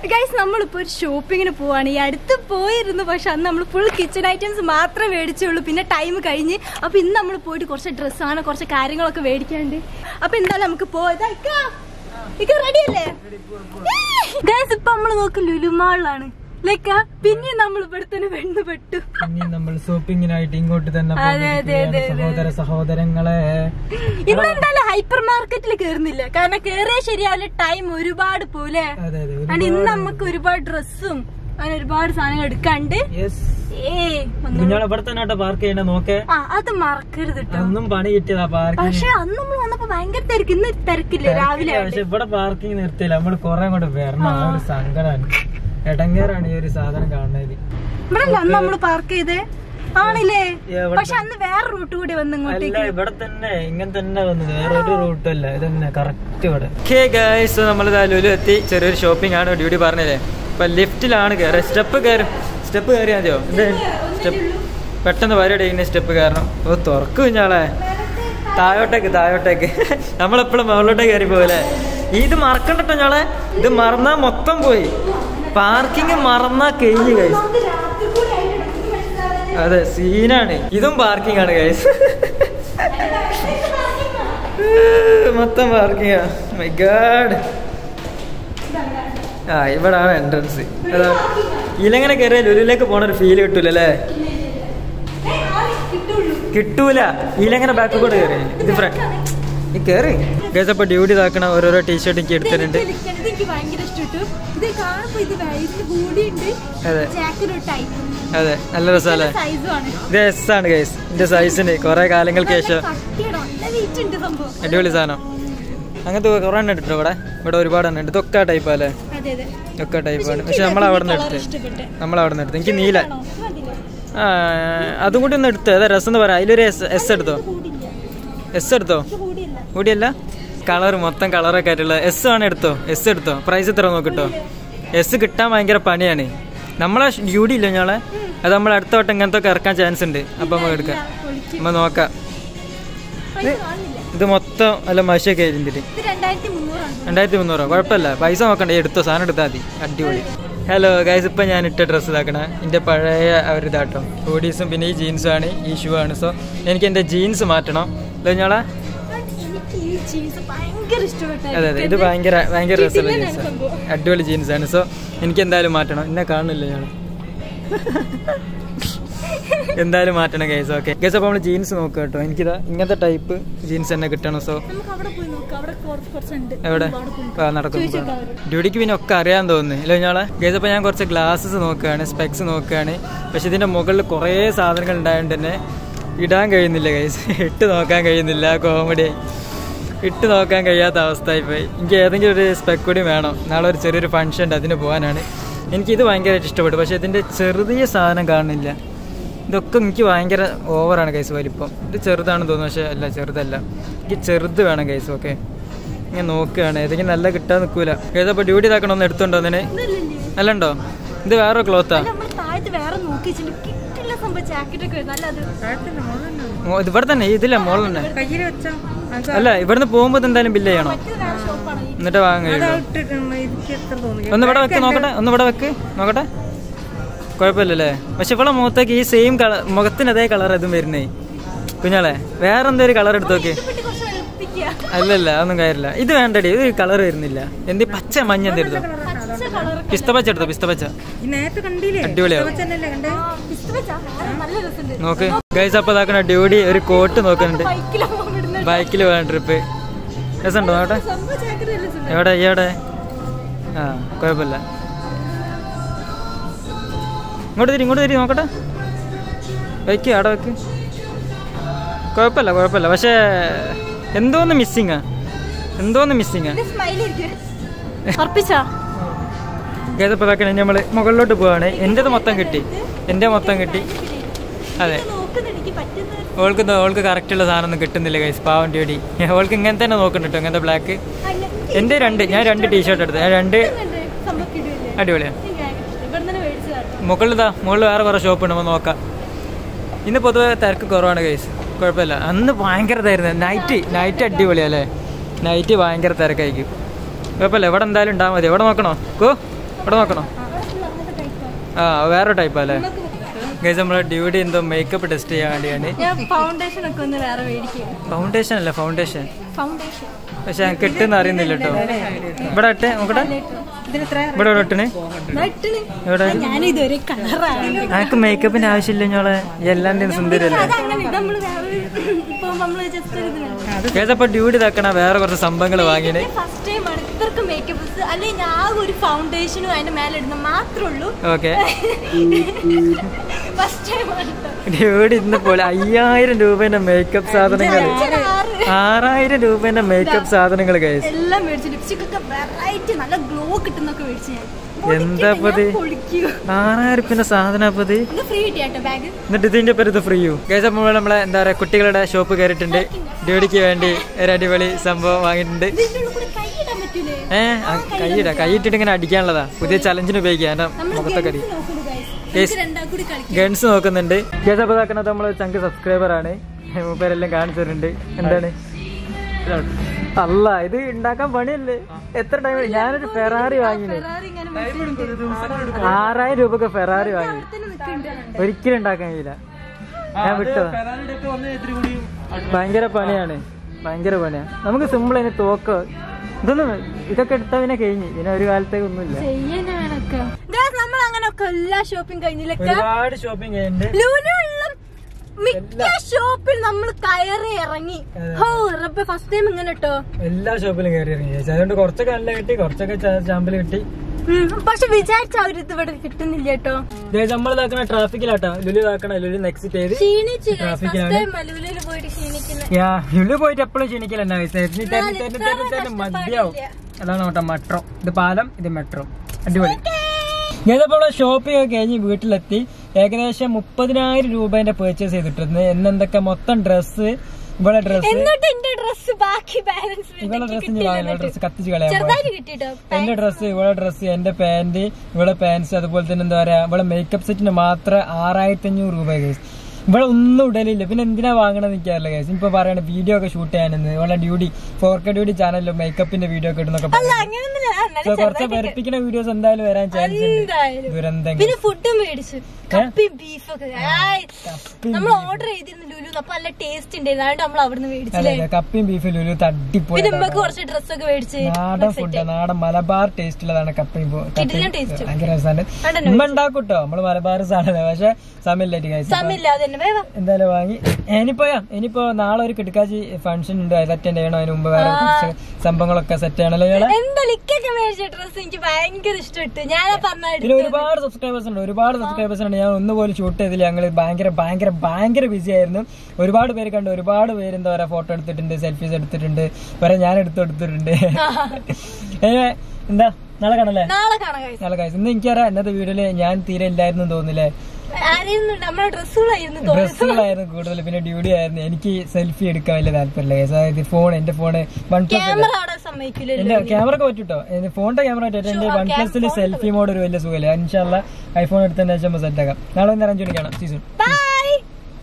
Guys നമ്മളിപ്പോ ഒരു ഷോപ്പിങ്ങിന് പോവാണ് ഈ അടുത്ത് പോയിരുന്നു പക്ഷെ അന്ന് നമ്മൾ ഫുൾ കിച്ചൺ ഐറ്റംസ് മാത്രമേ മേടിച്ചുള്ളൂ പിന്നെ ടൈം കഴിഞ്ഞ് അപ്പൊ ഇന്ന് നമ്മൾ പോയിട്ട് കുറച്ച് ഡ്രസ്സാണ് കുറച്ച് കാര്യങ്ങളൊക്കെ മേടിക്കാണ്ട് അപ്പൊ എന്തായാലും നമുക്ക് പോയതാ റെഡി അല്ലേ ഗൈസ് ഇപ്പൊ നമ്മള് നോക്ക് ലുലുമാളിലാണ് ലൈക്ക പിന്നെ നമ്മൾ ഇവിടെ തന്നെ വെണ്ണു പെട്ടു ഇനി നമ്മൾ ഷോപ്പിങ്ങിനായിട്ട് ഇങ്ങോട്ട് തന്നെ അതെ, അതെ, അതെ, അതെ. സഹോദര സഹോദരങ്ങളെ ഇന്ന് എന്തായാലും ഹൈപ്പർ മാർക്കറ്റിൽ കേറുന്നില്ല കാരണം കേറിയ ശരിയാവില്ല ടൈം ഒരുപാട് പോലെ അതെ അതെ കാരണം ഇന്ന് നമുക്ക് ഒരുപാട് ഡ്രസ്സും അങ്ങനെ ഒരുപാട് സാധനങ്ങൾ എടുക്കാണ്ട് യെസ് ഏ ഒന്ന് കുഞ്ഞോളെ ഇവിടെ തന്നെ ആട്ടോ പാർക്ക് ചെയ്യണ നോക്കേ ആ അത് മറക്കരുത് കേട്ടോ ഒന്നും പണി കിട്ടിയതാ പാർക്കിംഗ് പക്ഷെ അന്ന് നമ്മൾ വന്നപ്പോ ഭയങ്കര തിരക്ക് ഇന്ന് തിരക്കില്ല രാവിലെ പക്ഷെ ഇവിടെ പാർക്കിംഗ് നിർത്തിയില്ല നമ്മൾ കൊറേ അങ്ങോട്ട് വരണം ആ ഒരു സങ്കടാണ് എടങ്ങേറാണ് ഈ ഒരു സാധനം കാണുന്നതിൽ ഇവിടെ അല്ല അന്ന് നമ്മള് പാർക്ക് ചെയ്തേ ആണില്ലേ എവിടെ പക്ഷെ അന്ന് വേറെ റൂട്ട് കൂടി വന്ന് അല്ല ഇങ്ങോട്ടേക്ക് ഇവിടെ തന്നെ ഇങ്ങനെ തന്നെ വന്നത് വേറെ ഒരു റൂട്ടും അല്ല ഇതന്നെ കറക്റ്റ് ഇവിടെ ഓക്കെ ഗൈസ് നമ്മൾ ലുലു എത്തി ചെറിയൊരു ഷോപ്പിംഗ് ആണ് ഡ്യൂട്ടി പറഞ്ഞില്ലേ ഇപ്പൊ ലിഫ്റ്റിലാണ് കയറി സ്റ്റെപ്പ് കയറും സ്റ്റെപ്പ് കയറിയാ മതിയോ എന്ത് സ്റ്റെപ്പ് പെട്ടെന്ന് വരട്ടെ ഇങ്ങനെ സ്റ്റെപ്പ് കയറണം ഓ തുറക്കു കുഞ്ഞാളെ താഴോട്ടേക്ക് താഴോട്ടേക്ക് നമ്മളെപ്പോഴും മുകളിലോട്ടേക്ക് കയറി പോകല്ലേ ഇത് മറക്കണ്ടട്ടോ ഞങ്ങളെ ഇത് മറന്നാ മൊത്തം പോയി പാർക്കിംഗ് മറന്നാ കഴിഞ്ഞു ഗൈസ് അതെ സീനാണ് ഇതും പാർക്കിംഗ് ആണ് ഗൈസ് മൊത്തം പാർക്കിംഗ് മൈ ഗാഡ് ആ ഇവിടാണ് എൻട്രൻസ് അതാ ഇതിലെങ്ങനെ കയറിയ ലുലിലേക്ക് പോണ ഒരു ഫീൽ കിട്ടൂലല്ലേ കിട്ടൂല ഇതിലെങ്ങനെ ബാക്ക് കൂടെ കയറി ഇത് ഫ്രണ്ട് ഈ കയറി ഗൈസ് അപ്പൊ ഡ്യൂട്ടി ഇതാക്കണ ഓരോരോ ടീഷർട്ട് എനിക്ക് എടുത്തിട്ടുണ്ട് എനിക്ക് ഭയങ്കര ഇഷ്ടപ്പെട്ടു ഇത് കാണുമ്പോ ഇത് വയസ്സിന് കൂടിയുണ്ട് അതെ ജാക്കിന് ടൈപ്പ് അതെ നല്ല രസമല്ലേ സൈസും ആണ് ഇത് എസ് ആണ് ഗൈസ് എന്റെ സൈസിന് കുറെ കാലങ്ങൾക്ക് ശേഷം കട്ടിയാണ് നല്ല വെയിറ്റ് ഉണ്ട് സംഭവം അടിപൊളി സാധനം അങ്ങനത്തെ കുറെ എണ്ണം ഇട്ടിട്ടോ ഇവിടെ ഇവിടെ ഒരുപാട് എണ്ണം ഉണ്ട് ഇതൊക്കെ ടൈപ്പ് അല്ലേ അതെ അതെ ഒക്കെ ടൈപ്പാണ് പക്ഷെ നമ്മൾ അവിടെ നിന്ന് എടുത്ത് ഇഷ്ടപ്പെട്ടെ നമ്മൾ അവിടെ നിന്ന് എടുത്ത് എനിക്ക് നീല ആണോ? മതില്ലേ? ആ അതും കൂടി ഒന്ന് എടുത്തോ ഏതാ രസം എന്ന് പറയാം അതിലൊരു എസ് എസ് എടുത്തോ കൂടിയില്ല എസ് എടുത്തോ ഇത് കൂടിയില്ല കൂടിയല്ല കളർ മൊത്തം കളറൊക്കെ ആയിട്ടുള്ള എസ് ആണ് എടുത്തോ എസ് എടുത്തോ പ്രൈസ് എത്ര നോക്കിട്ടോ എസ് കിട്ടാൻ ഭയങ്കര പണിയാണ് നമ്മളെ ഡ്യൂട്ടി ഇല്ല ഞങ്ങളെ അത് നമ്മൾ അടുത്ത വട്ടം ഇങ്ങനത്തെ ഒക്കെ ഇറക്കാൻ ചാൻസ് ഉണ്ട് അപ്പം നമുക്ക് എടുക്കാം പൊളിച്ച് നമ്മൾ നോക്കാം പൈസ കാണില്ല ഇത് മൊത്തം നല്ല മഷിയൊക്കെ ആയിരുന്നിട്ട് ഇത് രണ്ടായിരത്തി മുന്നൂറാണ് രണ്ടായിരത്തി മുന്നൂറോ കുഴപ്പമില്ല പൈസ നോക്കണ്ട ഈ എടുത്തോ സാധനം എടുത്താൽ മതി അടിപൊളി ഹലോ ഗൈസ് ഇപ്പം ഞാൻ ഇട്ട ഡ്രസ്സ് ഇതാക്കണ എൻ്റെ പഴയ ഒരു ഇതാട്ടോ ഹൂഡീസും പിന്നെ ഈ ജീൻസും ആണ് ഈ ഷൂ ആണ് സോ എനിക്ക് എൻ്റെ ജീൻസ് മാറ്റണം അല്ലേ ഞാളെ എനിക്ക് ഈ ജീൻസ് ഭയങ്കര ഇഷ്ടപ്പെട്ടു അതെ അതെ ഇത് ഭയങ്കര ഭയങ്കര രസമുള്ള ഇതിലാണ് ജീൻസ് സംഭവം. അടിപൊളി ജീൻസ് ആണ് സോ എനിക്ക് എന്തായാലും മാറ്റണം എന്നെ കാണുന്നില്ല ഞാൻ എന്തായാലും മാറ്റണം ഗൈസ് ഓക്കെ ഗൈസ് അപ്പോൾ നമ്മൾ ജീൻസ് നോക്കുക കേട്ടോ എനിക്കിതാ ഇങ്ങനത്തെ ടൈപ്പ് ജീൻസ് തന്നെ കിട്ടണം സോ നമുക്ക് അവിടെ പോയി നോക്കാം അവിടെ കുറച്ച് കുറച്ചുണ്ട് എവിടെ ഒരുപാട് പോയി. ആ നടക്കും ചോദിച്ചിട്ടുണ്ടോ അവര്? ഡ്യൂട്ടിക്ക് പിന്നെ ഒക്കെ അറിയാൻ തോന്നുന്നു ഇല്ല ഞാളെ ഗൈസ് അപ്പോൾ ഞാൻ കുറച്ച് ഗ്ലാസ്സസ് നോക്കുകയാണ് സ്പെക്സ് നോക്കുകയാണ് പക്ഷെ ഇതിൻ്റെ മുകളിൽ കുറേ സാധനങ്ങൾ ഉണ്ടായതുകൊണ്ട് തന്നെ ഇടാൻ കഴിയുന്നില്ല ഗൈസ് ഇട്ട് നോക്കാൻ കഴിയുന്നില്ല കോമഡി ഇട്ട് നോക്കാൻ കഴിയാത്ത അവസ്ഥയായിപ്പോയി എനിക്ക് ഏതെങ്കിലും ഒരു സ്പെക്ക് കൂടി വേണം നാളെ ഒരു ചെറിയൊരു ഫംഗ്ഷൻ ഉണ്ട് അതിന് പോകാനാണ് എനിക്കിത് ഭയങ്കരമായിട്ട് ഇഷ്ടപ്പെട്ടു പക്ഷേ ഇതിൻ്റെ ചെറിയ സാധനം കാണുന്നില്ല ഇതൊക്കെ എനിക്ക് ഭയങ്കര ഓവറാണ് കൈസ് വലിപ്പം ഇത് ചെറുതാണെന്ന് തോന്നുന്നു പക്ഷേ അല്ല ചെറുതല്ല എനിക്ക് ചെറുത് വേണം കൈസ് ഓക്കെ ഞാൻ നോക്കുകയാണ് ഏതെങ്കിലും നല്ല കിട്ടാൻ നിൽക്കൂല ഏതപ്പോൾ ഡ്യൂട്ടി ഇതാക്കണം ഒന്ന് എടുത്തുണ്ടോ അതിന് ഇതല്ലല്ലേ? അല്ലണ്ടോ ഇത് വേറെ ക്ലോത്താ അല്ല, നമ്മള് താഴത്ത് വേറെ നോക്കി വെച്ചിട്ടുണ്ട് കിട്ടില്ല സംഭവം ജാക്കറ്റ് ഒക്കെ നല്ല അത് ഇത് ഇവിടെ തന്നെ ഇതില്ല മോളിൽ തന്നെ കയ്യിൽ വെച്ചോ അല്ല ഇവിടുന്ന് പോകുമ്പോൾ ഇത് എന്തായാലും ബില്ല് ചെയ്യണം മറ്റേത് വേറെ ഷോപ്പാണ് ഈ എന്നിട്ട് വാങ്ങാൻ കഴിയുള്ളൂ എനിക്ക് എത്ര തോന്നി ഒന്ന് ഇവിടെ വെക്ക് നോക്കട്ടെ ഒന്ന് ഇവിടെ വെക്ക് നോക്കട്ടെ കുഴപ്പമില്ലല്ലേ പക്ഷെ ഇവിടെ മുഖത്തേക്ക് ഈ സെയിം കളർ മുഖത്തിന് അതേ കളർ ഇതും വരുന്നേ കുഞ്ഞാളെ വേറെ എന്തൊരു കളർ എടുത്ത് നോക്കി ഇഷ്ടപ്പെട്ട് കുറച്ച് വെളുപ്പിക്കുക അല്ലല്ല അതൊന്നും കാര്യമില്ല ഇത് വേണ്ടടി ഇത് കളർ വരുന്നില്ല എന്ത് പച്ച മഞ്ഞ എന്തെടുത്തോ പച്ച കളർ പിസ്ത പച്ച എടുത്തോ പിസ്ത പച്ച ഈ നേരത്തെ കണ്ടില്ലേ അടിപൊളിയാവും ചെന്നല്ലേ കണ്ടേ നല്ല രസമുണ്ട് നോക്ക് ഗൈസ് അപ്പൊ ഇതാക്കണ ഡ്യൂടി ഒരു കോട്ട് നോക്കുന്നുണ്ട് ബൈക്കിലാവുമ്പോ ഇടുന്ന ബൈക്കിൽ വേണം ട്രിപ്പ് രസമുണ്ടോ നോട്ടെ സംഭവം ജാക്കറ്റ് നല്ല രസമുണ്ട് എവിടെ എവിടെ ആ കുഴപ്പമില്ല ഇങ്ങോട്ട് തിരി ഇങ്ങോട്ട് തിരി നോക്കട്ടെ വെക്ക് അവിടെ വെക്ക് കുഴപ്പമില്ല കുഴപ്പമില്ല പക്ഷേ എന്തോന്ന് മിസ്സിങ്ങാ എന്തോന്ന് മിസ്സിങ്ങാ സ്മൈൽ ഇരിക്കും ഉറപ്പിച്ചാ ഗേതപ്പോൾ ഇതാക്കണ നമ്മൾ മുകളിലോട്ട് പോവാണ് എൻ്റെത് മൊത്തം കിട്ടി എൻ്റെ മൊത്തം കിട്ടി അതെ നോക്കുന്നുണ്ട് എനിക്ക് പറ്റുന്ന ഓൾക്ക് ദാ- ഓൾക്ക് കറക്റ്റുള്ള സാധനം ഒന്നും കിട്ടുന്നില്ല ഗൈസ് പാവം ഡ്യൂടി ഓൾക്ക് ഇങ്ങനെ തന്നെ നോക്കുന്നുണ്ട് കേട്ടോ ഇങ്ങനത്തെ ബ്ലാക്ക് എൻ്റെ രണ്ട് ഞാൻ രണ്ട് ടീഷർട്ട് എടുത്തു ഞാൻ രണ്ട് സംഭവം ഇടുമല്ലേ അടിപൊളിയാണ് എനിക്ക് ഭയങ്കര ഇഷ്ടം. ഇവിടെ തന്നെ മേടിച്ചതാണ് മുകളിൽ ഇതാ മുകളിൽ വേറെ കുറേ ഷോപ്പ് ഉണ്ട് നമുക്ക് നോക്കാം ഇന്ന് പൊതുവെ തിരക്ക് കുറവാണ് ഗൈസ് കുഴപ്പമില്ല അന്ന് ഭയങ്കര ഇതായിരുന്നു നൈറ്റ് നൈറ്റ് അടിപൊളിയല്ലേ നൈറ്റ് ഭയങ്കര തിരക്കായിരിക്കും കുഴപ്പമില്ല എവിടെ എന്തായാലും ഉണ്ടാകാൻ മതി എവിടെ നോക്കണോ കോ ഇവിടെ നോക്കണം ആ വേറെ ടൈപ്പാ അല്ലേ ഗൈസ് നമ്മളെ ഡ്യൂട്ടി എന്തോ മേക്കപ്പ് ടെസ്റ്റ് ചെയ്യാൻ വേണ്ടിയാണ് ഞാൻ ഫൗണ്ടേഷൻ ഒക്കെ ഒന്ന് വേറെ മേടിക്കും ഫൗണ്ടേഷൻ അല്ല ഫൗണ്ടേഷൻ ഫൗണ്ടേഷൻ പക്ഷെ കിട്ടുന്ന അറിയുന്നില്ല കേട്ടോ ഇവിടെ ഇട്ടെ നോക്കട്ടെ ഇവിടെ ഇവിടെ ഇട്ടണേ എവിടെ ഞാൻ ഇതുവരെ കളറാണ് എനിക്ക് മേക്കപ്പിന്റെ ആവശ്യമില്ല ഞോളെ എല്ലാം തന്നെ സുന്ദരല്ലേ അതങ്ങനെ നമ്മള് വേറെ ഇപ്പൊ നമ്മള് ജസ്റ്റ് ഒരു ഇത് ഏതപ്പോ ഡ്യൂട്ടി തക്കണ വേറെ കുറച്ച് സംഭവങ്ങൾ വാങ്ങിയത് ഫസ്റ്റ് ടൈം ആണ് ഇത്രക്ക് മേക്കപ്പ് അല്ലെങ്കിൽ ഞാൻ ആകെ ഒരു ഫൗണ്ടേഷനും അതിന്റെ മേലെ ഇടുന്ന മാത്രമേ ഉള്ളൂ ഓക്കെ ഫസ്റ്റ് ടൈം ആണ് ട്ടോ. ഡ്യൂട്ടി ഇന്ന് പോലെ അയ്യായിരം രൂപേന്റെ മേക്കപ്പ് സാധനങ്ങൾ ഇച്ചിരി ആറ്. ആറായിരം രൂപേന്റെ മേക്കപ്പ് സാധനങ്ങൾ ഗൈസ് എല്ലാം മേടിച്ചു ലിപ്സ്റ്റിക് ഒക്കെ വെറൈറ്റി നല്ല ഗ്ലോ കിട്ടുന്നൊക്കെ മേടിച്ചു ഞാൻ എന്താ ഇപ്പൊ ഇത്? പൊളിക്കൂ ആറായിരം രൂപന്റെ സാധനം അപ്പൊ ഇത് ഇത് ഫ്രീ കിട്ടിയാട്ടോ ബാഗ് എന്നിട്ട് ഇതിന്റെ പേര് ഇത് ഫ്രീയു ഗൈസ് അപ്പോൾ നമ്മളെ എന്താ പറയാ കുട്ടികളുടെ ഷോപ്പ് കയറിയിട്ടുണ്ട് ഡ്യൂട്ടിക്ക് വേണ്ടി ഒരു അടിപൊളി സംഭവം വാങ്ങിയിട്ടുണ്ട് ഇതിന്റെ ഉള്ളിൽ കൂടെ കൈ ഇടാൻ പറ്റൂലേ ഏഹ് കൈയിട കൈയിട്ടിട്ട് ഇങ്ങനെ അടിക്കാനുള്ളതാ പുതിയ ചലഞ്ചിന് ഉപയോഗിക്കാം എന്റെ നമ്മൾ മുഖത്തൊക്കെ അടി നോക്കുന്നു guys. Guys. നമുക്ക് രണ്ടാം കൂടി കളിക്കാം ഗൺസ് നോക്കുന്നുണ്ട് ഗൈസ് അപ്പോൾ ഇതാക്കുന്നത് നമ്മളെ ചങ്ക് സബ്സ്ക്രൈബർ ആണ് മൂപ്പരെല്ലാം കാണിച്ചു തരുന്നുണ്ട് എന്താണ് അല്ല ഇത് ഉണ്ടാക്കാൻ പണിയല്ലേ എത്ര ടൈം ഞാനൊരു ഫെറാറി വാങ്ങിന് Ferrari ഇങ്ങനെ message ഇട്ട് ആറായിരം രൂപക്ക് ഫെറാറി വാങ്ങി തന്നെ നിൽക്കുന്നുണ്ട് ഒരിക്കലും ഉണ്ടാക്കാൻ കഴിയില്ല ഞാൻ വിട്ടതാ ഭയങ്കര പണിയാണ് ഭയങ്കര പണിയാ നമുക്ക് സിമ്പിൾ അതിന് തോക്ക് ഇതൊന്നും ഇതൊക്കെ എടുത്താൽ പിന്നെ കഴിഞ്ഞ് പിന്നെ ഒരു കാലത്തേക്ക് ഒന്നുമില്ല ചെയ്യാൻ വേണൊക്കെ നമ്മൾ അങ്ങനെ ഒക്കെ എല്ലാ ഷോപ്പിംഗ് കഴിഞ്ഞില്ലൊക്കെ ഒരുപാട് ഷോപ്പിംഗ് ചെയ്യുന്നുണ്ട് ലുലുള്ള മിക്ക ഷോപ്പിൽ നമ്മൾ കയറി ഇറങ്ങി ഹോ റബ്ബെ ഫസ്റ്റ് ടൈം ഇങ്ങനെ കേട്ടോ എല്ലാ ഷോപ്പിലും കയറി ഇറങ്ങി ചേച്ചി അതുകൊണ്ട് കുറച്ചൊക്കെ നല്ല കിട്ടി കുറച്ചൊക്കെ ചാമ്പിൽ കിട്ടി പക്ഷെ വിചാരിച്ച ഒരു ഇത് ഇവിടെ കിട്ടുന്നില്ല കേട്ടോ നമ്മൾ ഇതാക്കണ ട്രാഫിക്കിലാട്ടോ ലുലു ഇതാക്കണ ലുലു നെക്സ്റ്റ് ചെയ്ത് ക്ഷീണിച്ചു Traffic ഫസ്റ്റ് ആണ്. ടൈം മലൂലിൽ പോയിട്ട് ക്ഷീണിക്കുന്നത് യാ ലുലു പോയിട്ട് എപ്പോഴും ക്ഷണിക്കലെന്നാ തെരഞ്ഞു തെരഞ്ഞു തെരഞ്ഞു തെരഞ്ഞു തെരഞ്ഞു മതിയാവും അതാണ് കേട്ടോ മെട്രോ ഇത് പാലം ഇത് മെട്രോ അടിപൊളി ഞാനിപ്പോ ഇവിടെ ഷോപ്പിംഗ് ഒക്കെ കഴിഞ്ഞ് വീട്ടിലെത്തി ഏകദേശം മുപ്പതിനായിരം രൂപേന്റെ പർച്ചേസ് ചെയ്തിട്ടുണ്ട് എന്നെന്തൊക്കെ മൊത്തം ഡ്രസ്സ് ഇവിടെ ഡ്രസ്സ് എന്നിട്ട് എന്റെ ഡ്രസ് ബാക്കി ബാലൻസ് ഇവിടെ ഡ്രസ്സ് വാങ്ങില്ല ഡ്രസ്സ് കത്തിച്ച് കളയാൻ പോയി. ചെറുതായിട്ട് കിട്ടിട്ടോ എന്റെ ഡ്രസ്സ് ഇവിടെ ഡ്രസ്സ് എന്റെ പാന്റ് ഇവിടെ പാൻസ് അതുപോലെ തന്നെ എന്താ പറയാ ഇവിടെ മേക്കപ്പ് സെറ്റിന് മാത്രം ആറായിരത്തി അഞ്ഞൂറ് രൂപ കേസ് ഇവിടെ ഒന്നും ഇടലില്ല പിന്നെ എന്തിനാ വാങ്ങണമെന്ന് എനിക്കറിയില്ല കേസ് ഇപ്പൊ പറയണ വീഡിയോ ഒക്കെ ഷൂട്ട് ചെയ്യാനെന്ന് ഇവിടെ ഡ്യൂട്ടി ഫോർ കെ ഡ്യൂട്ടി ചാനലിലും മേക്കപ്പിന്റെ വീഡിയോ ഒക്കെ ഇടുന്നൊക്കെ അല്ല അങ്ങനെയൊന്നുമില്ല ആ, എന്നാലും So, കുറച്ച് വെറുപ്പിക്കുന്ന വീഡിയോസ് എന്തായാലും വരാൻ ചാൻസ് ഉണ്ട് എന്തായാലും ദുരന്തങ്ങൾ പിന്നെ ഫുഡും മേടിച്ചു കപ്പി ബീഫൊക്കെ നമ്മൾ ഓർഡർ ചെയ്തിരുന്നു ലുലു അപ്പൊ നല്ല ടേസ്റ്റ് ഉണ്ടായിരുന്നു അതുകൊണ്ട് നമ്മൾ അവിടുന്ന് മേടിച്ചില്ലേ അതെ കപ്പിയും ബീഫും ലുലു തട്ടിപ്പോയി പിന്നെ നമ്മക്ക് കുറച്ച് ഡ്രസ്സൊക്കെ മേടിച്ച് നാടൻ ഫുഡ് നാടൻ മലബാർ ടേസ്റ്റ് ഉള്ളതാണ് കപ്പയും പോ- കിടിലൻ കപ്പയും taste. ഭയങ്കര രസമാണ് ഉമ്മ ഉണ്ടാക്കൂട്ടോ നമ്മള് മലബാർ സാധനം പക്ഷെ സമയമില്ലായിട്ട് കഴിച്ചു സമയമില്ലാതെ തന്നെ വേവാ എന്തായാലും വാങ്ങി ഇനിയിപ്പോയാ ഇനിയിപ്പോ നാളെ ഒരു കിടക്കാച്ചി ഫംഗ്ഷൻ ഉണ്ട് അത് അറ്റൻഡ് ചെയ്യണം അതിന് മുമ്പ് വേറെ കുറച്ച് സംഭവങ്ങളൊക്കെ സെറ്റ് ചെയ്യണല്ലോ ഇയാളെ എന്താ ലിക്കൊക്കെ മേടിച്ച ഡ്രസ് എനിക്ക് ഭയങ്കര ഇഷ്ടപ്പെട്ടു ഞാനാ പറഞ്ഞ പിന്നെ ഒരുപാട് സബ്സ്ക്രൈബേഴ്സ് ഉണ്ട് ഒരുപാട് സബ്സ്ക്രൈബേഴ്സ് ഉണ്ട് ഞാൻ ഒന്നുപോലും ഷൂട്ട് ചെയ്തില്ല ഞങ്ങൾ ഭയങ്കര ഭയങ്കര ഭയങ്കര ബിസി ആയിരുന്നു ഒരുപാട് പേര് കണ്ടു ഒരുപാട് പേര് എന്താ പറയാ ഫോട്ടോ എടുത്തിട്ടുണ്ട് സെൽഫീസ് എടുത്തിട്ടുണ്ട് വരെ ഞാൻ എടുത്തു എടുത്തിട്ടുണ്ട് ഏ, എന്താ നാളെ കാണല്ലേ നാളെ കാണാം guys. നാളെ കാഴ്ച ഇന്ന് എനിക്കറിയാം ഇന്നത്തെ വീഡിയോയില് ഞാൻ തീരെ ഇല്ലായിരുന്നു തോന്നില്ലേ ആരെയും നമ്മുടെ ഡ്രസ്സുകളായിരുന്നു തോന്നുന്നത് ഡ്രസ്സുകളായിരുന്നു കൂടുതൽ പിന്നെ ഡ്യൂട്ടി ആയിരുന്നു എനിക്ക് സെൽഫി എടുക്കാൻ വലിയ താല്പര്യമില്ല guys. അതായത് ഫോൺ എന്റെ ഫോണ് വൺ പ്ലസ് ക്യാമറ അവിടെ സമ്മതിക്കില്ലല്ലോ എന്റെ ക്യാമറ ഒക്കെ പറ്റൂട്ടോ എന്റെ ഫോണിന്റെ ക്യാമറ പറ്റും എന്റെ വൺ പ്ലസിൽ സെൽഫി മോഡ് ഒരു വലിയ സുഖമില്ല ഇൻഷാല്ല ഐഫോൺ എടുത്തതിന് ശേഷം സെറ്റ് ആക്കാം നാളെ ഒന്ന് അറേഞ്ച് കാണാം സീസൺ ബൈ